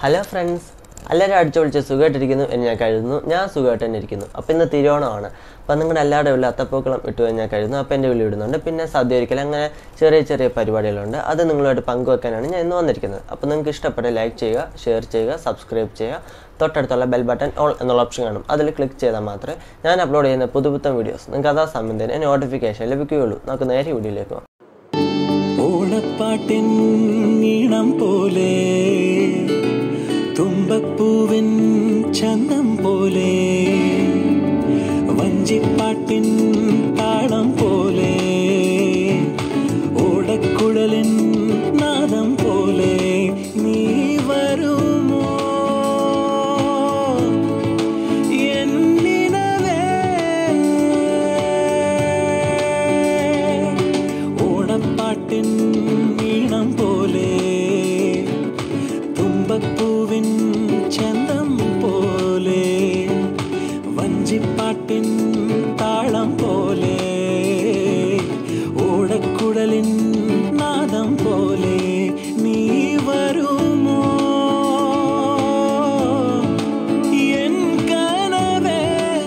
Hello friends എല്ലാവരും അടിച്ചു പൊളിച്ച് സുഖമായിട്ടിരിക്കുന്നു എന്ന് ഞാൻ കരുതുന്നു ഞാൻ സുഖമായിട്ട് തന്നെ ഇരിക്കുന്നു അപ്പോൾ ഇന്ന് തിരുവോണമാണ് അപ്പോൾ നിങ്ങളുടെ എല്ലാവരുടെ ഉള്ളിൽ അത്തപ്പൂക്കളം ഇട്ടു എന്ന് ഞാൻ കരുതുന്നു അപ്പോൾ എൻ്റെ വിളി ഇടുന്നുണ്ട് പിന്നെ സദ്യ ഒരിക്കലും അങ്ങനെ ചെറിയ ചെറിയ പരിപാടികളുണ്ട് അത് നിങ്ങളുമായിട്ട് പങ്കുവെക്കാനാണ് ഞാൻ ഇന്ന് വന്നിരിക്കുന്നത് അപ്പോൾ നിങ്ങൾക്ക് ഇഷ്ടപ്പെട്ട ലൈക്ക് ചെയ്യുക ഷെയർ ചെയ്യുക സബ്സ്ക്രൈബ് ചെയ്യുക തൊട്ടടുത്തുള്ള ബെൽ ബട്ടൺ ഓൾ എന്നുള്ള ഓപ്ഷൻ കാണും അതിൽ ക്ലിക്ക് ചെയ്താൽ മാത്രമേ ഞാൻ അപ്ലോഡ് ചെയ്യുന്ന പുതുപുത്തൻ വീഡിയോസ് നിങ്ങൾക്ക് അതാ സംബന്ധിന് നോട്ടിഫിക്കേഷൻ ലഭിക്കുകയുള്ളൂ നമുക്ക് നേരെ വീഡിയോയിലേക്ക് പോകാം ഓണപ്പാട്ടിൻ ഈണം പോലെ തുമ്പപ്പൂവിൻ ചന്തം പോലെ വഞ്ചിപ്പാട്ടിൻ താളം പോലെ ഓടക്കുഴലിൻ നാദം പോലെ നീ വരുമോ എന്നിനവേ ഓണപ്പാട്ടിൻ ഈണം പോലെ തുമ്പപ്പൂവിൻ ചന്തം പോലെ വഞ്ചിപ്പാട്ടിൻ താളം പോലെ ഓടക്കുഴലിൻ നാദം പോലെ നീ വരുമോ എൻ കനവേ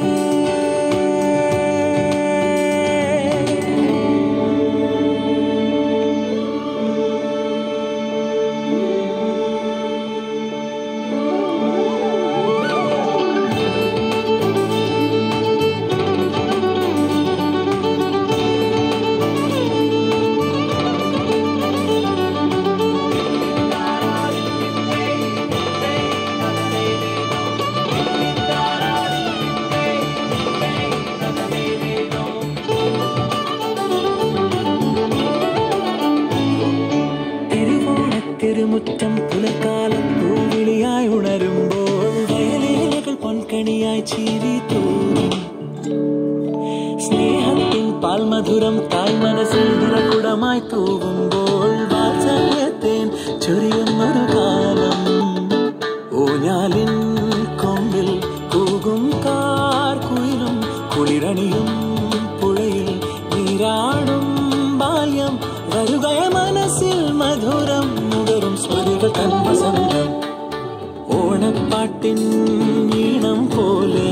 തിരുവോണത്തിരുമുറ്റം പുലക്കാലം പൂവിളിയായി ഉണരുമ്പോൾ വയലേലകൾ പൊൻകണിയായി ചീരി തൂവും സ്നേഹത്തിൻ പാൽമധുരം തായ് മനസ്സിൽ നിറകുടമായി തൂവുമ്പോൾ വാത്സല്യത്തേൻ ചൊരിയുന്നൊരു കാലം ഊഞ്ഞാലിൻ കൊമ്പിൽ കൂകും കാർക്കുയിലും കുളിരണിയും പുഴയിൽ നീരാടും ബാല്യം വരുകയ മനസ്സിൽ മധുരം നുകരും സ്മൃതികൾ തൻ വസന്തം ഓണപ്പാട്ടിൻ ഈണം പോലെ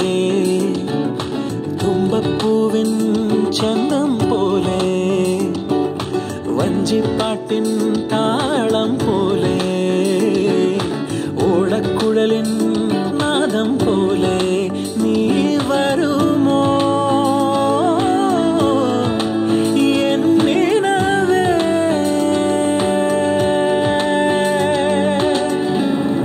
തുമ്പപ്പൂവിൻ ചന്തം പോലെ വഞ്ചിപ്പാട്ടിൻ താളം പോലെ ഓടക്കുഴലിൻ നാദം പോലെ നീ വരുമോ എന്നിനവേ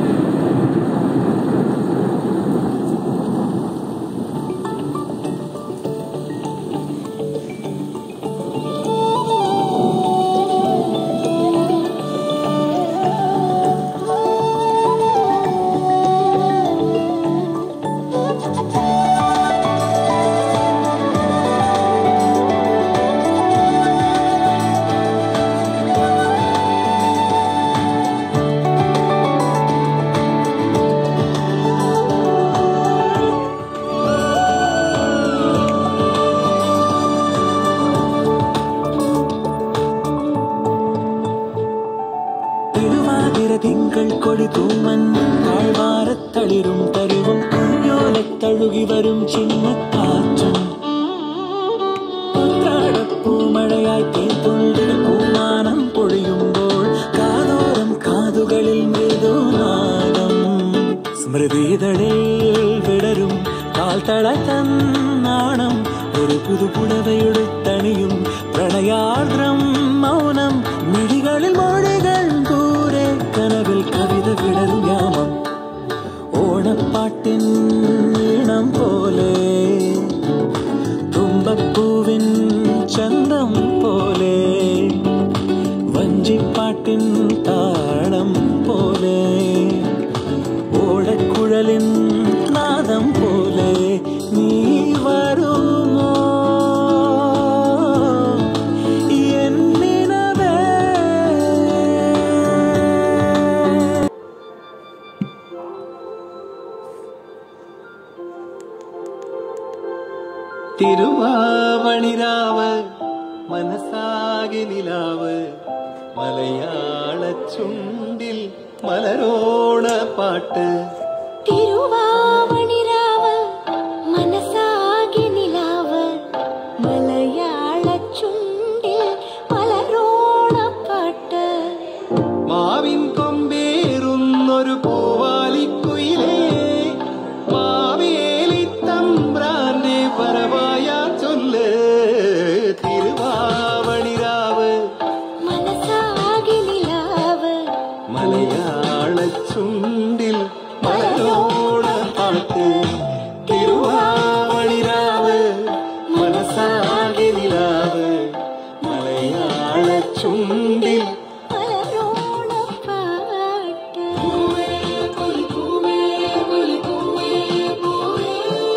തിരുവാതിര തിങ്കൾ കൊടി തൂമഞ്ഞും താഴ്വാരത്തളിരും തരുവും കുഞ്ഞോലത്തഴുകി വരും ചിന്നക്കാറ്റും ഉത്രാടപ്പൂമഴയായി തേൻതുള്ളിൽ പൂമാനം പൊഴിയുമ്പോൾ കാതോരം കാതുകളിൽ മൃദുനാദം സ്മൃതിതളിൽ വിടരും കാൽത്തള തന്നാണം ഒരു പുതുപുടവയെടുത്തണിയും പ്രണയാർദ്രം മൗനം മിഴികളിൽ മൊഴികൾ ദൂരെ കനവിൽ കവിത വിടരും യാമം ഓണപ്പാട്ടിൻ ഈണം പോലെ തുമ്പപ്പൂവിൻ ചന്തം പോലെ വഞ്ചിപ്പാട്ടിൻ താളം പോലെ ഓടക്കുഴലിൻ നാദം പോലെ നീ വരുമോ എന്നിനവേ തിരുവാവണിരാവ് മനസ്സാകെ നിലാവ് മലയാള ചുണ്ടിൽ മലരോണ പാട്ട് തിരുവാവണിരാവ് മനസാകെ നിലാവ് മലയാള ചുണ്ടിൽ മലരോണപ്പാട്ട് മാവിൻ കൊമ്പേറുന്നൊരു പൂവാലിക്കുയിലേ മാവേലി തമ്പ്രാന്റെ പറവായ ചൊല്ല് തിരുവാവണിരാവ് മനസാകെ നിലാവ് മലയാള ചുണ്ടിൽ മലരോണ പാട്ട് തിരുവാവണിരാവ് മനസാകെ നിലാവ് മലയാള ചുണ്ടിൽ മലരോണപ്പാട്ട് പൂവേ പൂവേ പൂവേ പൂവേ പൂവേ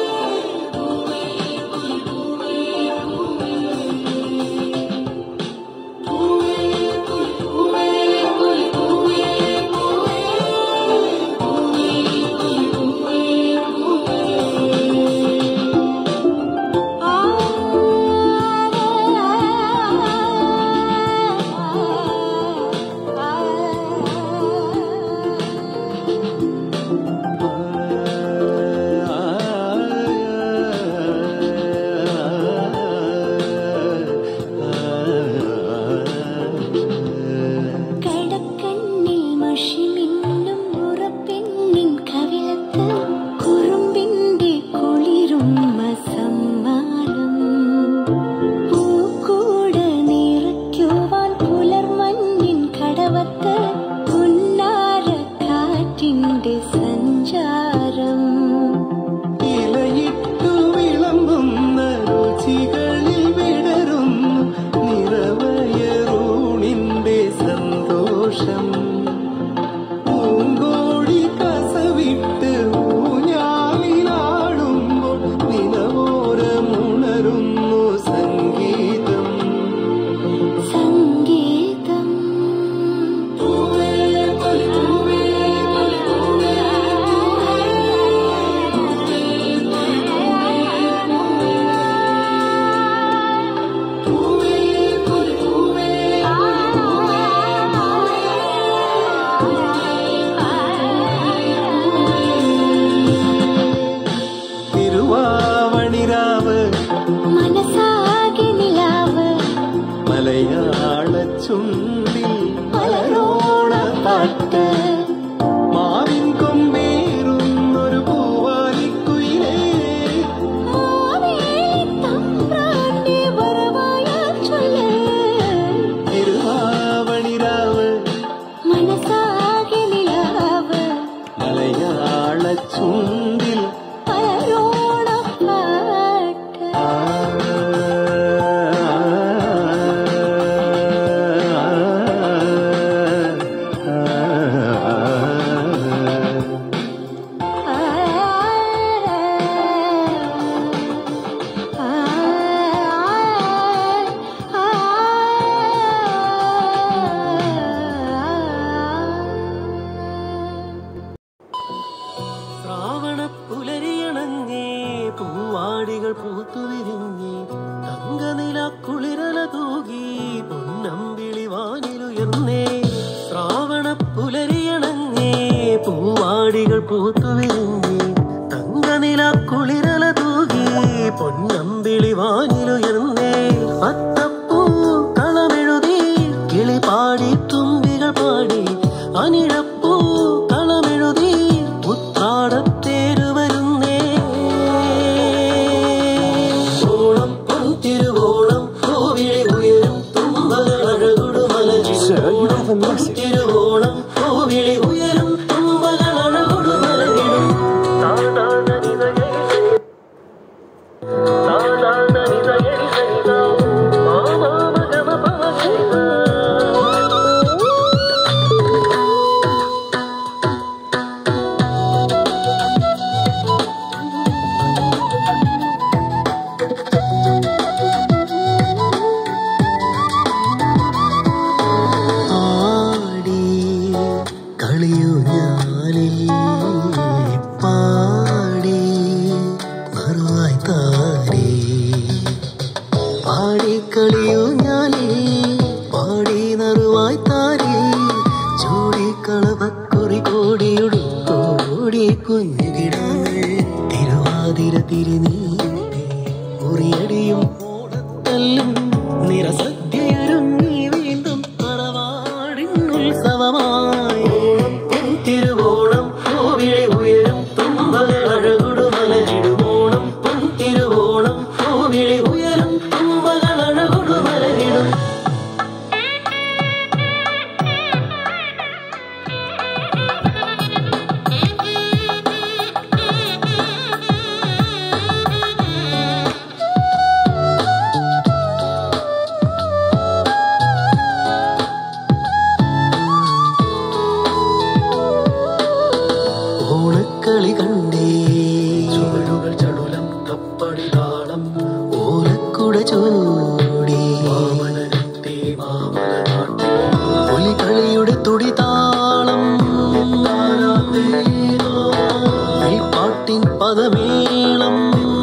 കടക്കണ്ണിൽ മഷിമിന്നും ഉറപ്പെണ്ണിൻ കവിളത്ത് കുറുമ്പിന്റെ കുളിരും സമ്മാനം പൂക്കൂട് നിറയ്ക്കുവാൻ പുലർമഞ്ഞിൻ കടവത്ത് പുന്നാര കാറ്റിന്റെ സഞ്ചാരം ഇലയിട്ടു വിളമ്പുന്ന രുചികളിൽ വിടരുന്നു നിറവയറൂണിന്റെ സന്തോഷം പൂങ്കോഴി കസവിട്ട് ഊഞ്ഞാലിലാടുമ്പോൾ നിലവോരമുണരുന്നു സംഗീതം സംഗീതം പൂവേ പൂവേ പൂവേ തിരുവാവണിരാവ് മനസാകെ നിലാവ് മലയാള ചുണ്ടിൽ മലരോണ പാട്ട് മാവിൻ കൊമ്പേറുന്നൊരു പൂവാലിക്കുയിലേ തമ്പ്രാന്റെ വരവായ ചൊല്ല് തിരുവാവണിരാവ് മനസാകെ നിലാവ് മലയാള ചുണ്ടിൽ മലരോണപ്പാട്ട് ആ, ശ്രാവണപ്പുലരിയണങ്ങേ പൂവാടികൾ പൂത്തുവിരിഞ്ഞേ തങ്കനില കുളിരല തൂകി പൊന്നമ്പിളി വാനിലുയർന്നേ ശ്രാവണപ്പുലരിയണങ്ങേ പൂവാടികൾ പൂത്തുവിരിഞ്ഞേ തങ്കനില കുളിരല തൂകി പൊന്നമ്പിളി വാനിലുയർന്നേ അത്തപ്പൂ കളമെഴുതി കിളി പാടി തുമ്പികൾ പാടി അനിഴപ്പൂ കളമെഴുതി ഉത്രാടത്തേരു വരുന്നേ ഓണം പൊൻതിരുവോണം കോവിളി ഉയരും തുമ്പകളഴകുടുമലരിടും തിരുവോണം കോവിളി ഉയരും തുമ്പകളഴകുടുമലരിടും ആടി കളിയു ഞാനിൽ പാടി മറുവായി താരി പാടി കളിയു ഞാനിൽ പാടി നറുവായി താരി ചൂടി കളവക്കു കുഞ്ഞു കിടാങ്ങൾ തിരുവാതിര തിരുനീട്ടി ഉറിയടിയും ഓടത്തല്ലും നിറസദ്യയൊരുങ്ങി വീണ്ടും തറവാടിൻ ഉത്സവമായി ഓണം തിരുവോണം കോവിലെ ഉയരും തുമ്പകളഴകുടുമലരിടുമോണം തിരുവോണം കോവിലെ ഉയരും തുമ്പകളഴകുടുമലരിടും ഓണക്കളി കണ്ടേ ചുവടുകൾ ചടുലം കപ്പടി താളം ഓലക്കുട ചൂടി പുലികളിയുടെ തുടി താളം പാട്ടിൻ പദമേളം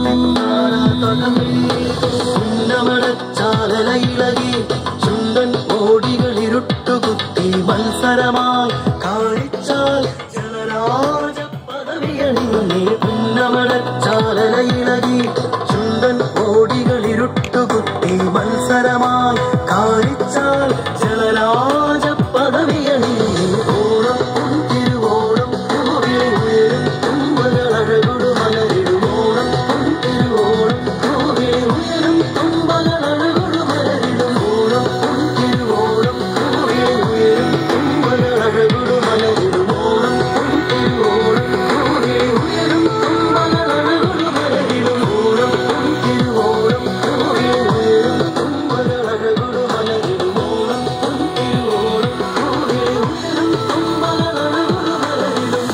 ചാലയിളകി ചുണ്ടൻ ഓടികൾ ഇരുട്ടുകുത്തി മത്സരമായി കാണിച്ചാൽ ജലരാജ പദവിയണിഞ്ഞേ പുന്നമടച്ചാലയിളകി ചുണ്ടൻ ഓടികൾ ഇരുട്ടുകുത്തി മത്സരമായി കാണിച്ചാൽ ജലരാജ പദവിയണിഞ്ഞേ ഓണം തിരുവോണം പൂവിളി ഉയരും തുമ്പകളഴകുടു മലരിടുമോണം തിരുവോണം പൂവിളി ഉയരും തുമ്പകളഴകുടു മലരിടും ഓണം തിരുവോണം പൂവിളി ഉയരും തുമ്പകളഴകുടു മലരിടുമോണം തിരുവോണം പൂവിളി ഉയരും തുമ്പകളഴകുടു മലരിടും ഓണം തിരുവോണം പൂവിളി ഉയരും തുമ്പകളഴകുടു മലരിടും ഓണം തിരുവോണം പൂവിളി ഉയരും തുമ്പകളഴകുടു മലരിടും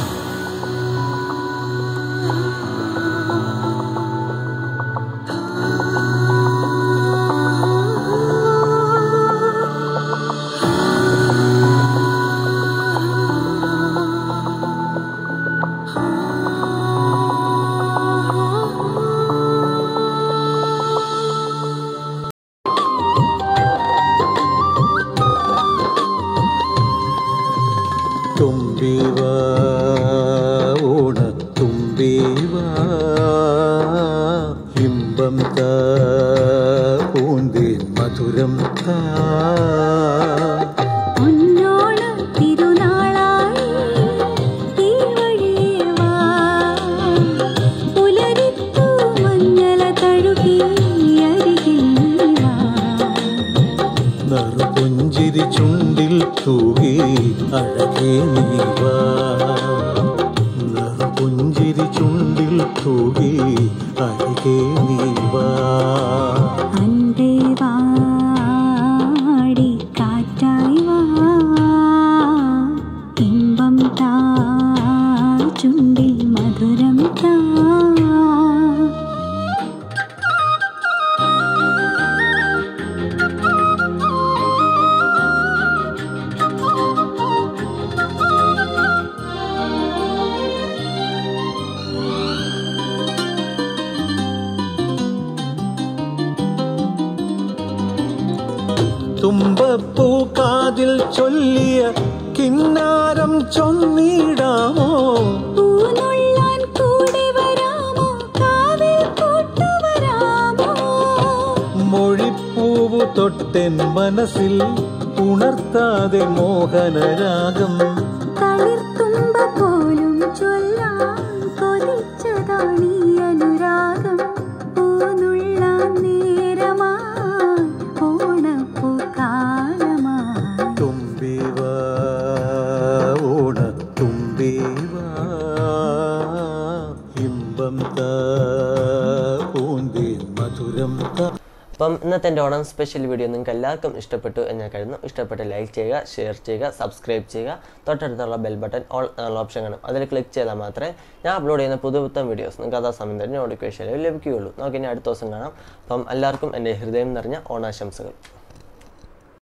തുമ്പിവ ഓണത്തുമ്പിവ ഇമ്പം താ പൂന്തേൻ മധുരം താ പൊന്നോണം തിരുനാളായി ഈ വഴിയേ വാ. പുലരിപ്പൂ മഞ്ഞള തഴുകി അരികിൽ വാ. നറുപുഞ്ചിരി ചുണ്ടിൽ തൂകി അഴകേ നീവാ നറുപുഞ്ചിരി ചുണ്ടിൽ തൂകി അഴകേ നീവാ അൻപേ വാടി കാറ്റായി വാ. ഇമ്പം താ ചുണ്ടിൽ മധുരം താ തുമ്പപ്പൂ കാതിൽ ചൊല്ലിയ കിന്നാരം ചൊന്നിടാമോ പൂനുള്ളാൻ കൂടെ വരാമോ കാവിൽ കൂട്ടുവരാമോ മൊഴിപ്പൂവു തൊട്ടെൻ മനസ്സിൽ ഉണർത്താതെ മോഹനരാഗം തളിർത്തുമ്പ പോലും ചൊല്ലാൻ കൊതിച്ചതാണീ അനുരാഗം പൂനുള്ളാൻ നേരമായി ഓണപ്പൂക്കാലമായി തുമ്പിവ ഓണത്തുമ്പിവ ഇമ്പം താ പൂന്തേൻ മധുരം താ അപ്പം ഇന്നത്തെ എൻ്റെ ഓണം സ്പെഷ്യൽ വീഡിയോ നിങ്ങൾക്ക് എല്ലാവർക്കും ഇഷ്ടപ്പെട്ടു എന്ന് ഞാൻ കരുതുന്നു ഇഷ്ടപ്പെട്ട് ലൈക്ക് ചെയ്യുക ഷെയർ ചെയ്യുക സബ്സ്ക്രൈബ് ചെയ്യുക തൊട്ടടുത്തുള്ള ബെൽ ബട്ടൺ ഓൾ എന്നുള്ള ഓപ്ഷൻ കാണും അതിൽ ക്ലിക്ക് ചെയ്താൽ മാത്രമേ ഞാൻ അപ്ലോഡ് ചെയ്യുന്ന പുതു പുത്തൻ വീഡിയോസ് നിങ്ങൾക്ക് അതാ സമയം തന്നെ നോട്ടിഫിക്കേഷൻ ലഭിക്കുകയുള്ളൂ നമുക്ക് ഇനി അടുത്ത ദിവസം കാണാം അപ്പം എല്ലാവർക്കും എൻ്റെ ഹൃദയം നിറഞ്ഞ ഓണാശംസകൾ